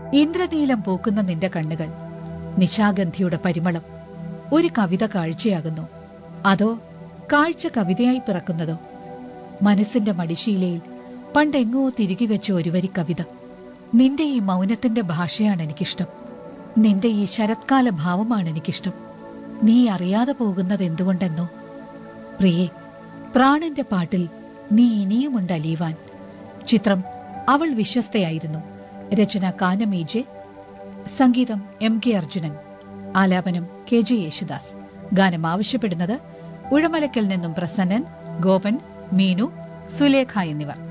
ഇന്ദ്രനീലം പൂക്കുന്ന നിന്റെ കണ്ണുകൾ നിശാഗന്ധിയുടെ പരിമളം ഒരു കവിത കാഴ്ചയാകുന്നു അതോ കാഴ്ച കവിതയായി പിറക്കുന്നതോ മനസ്സിന്റെ മടിശീലയിൽ പണ്ടെങ്ങോ തിരികെ വെച്ച ഒരു വരി കവിത നിന്റെ ഈ മൗനത്തിന്റെ ഭാഷയാണ് എനിക്കിഷ്ടം നിന്റെ ഈ ശരത്കാല ഭാവമാണ് എനിക്കിഷ്ടം നീ അറിയാതെ പോകുന്നത് എന്തുകൊണ്ടെന്നോ പ്രിയേ പ്രാണന്റെ പാട്ടിൽ നീ ഇനിയുമുണ്ട് അലിയുവാൻ ചിത്രം അവൾ വിശ്വസ്തയായിരുന്നു രചന കാനമീജെ സംഗീതം എം കെ അർജുനൻ ആലാപനം കെ ജെ യേശുദാസ് ഗാനം ആവശ്യപ്പെടുന്നത് ഉഴമലക്കൽ നിന്നും പ്രസന്നൻ ഗോപൻ മീനു സുലേഖ എന്നിവർ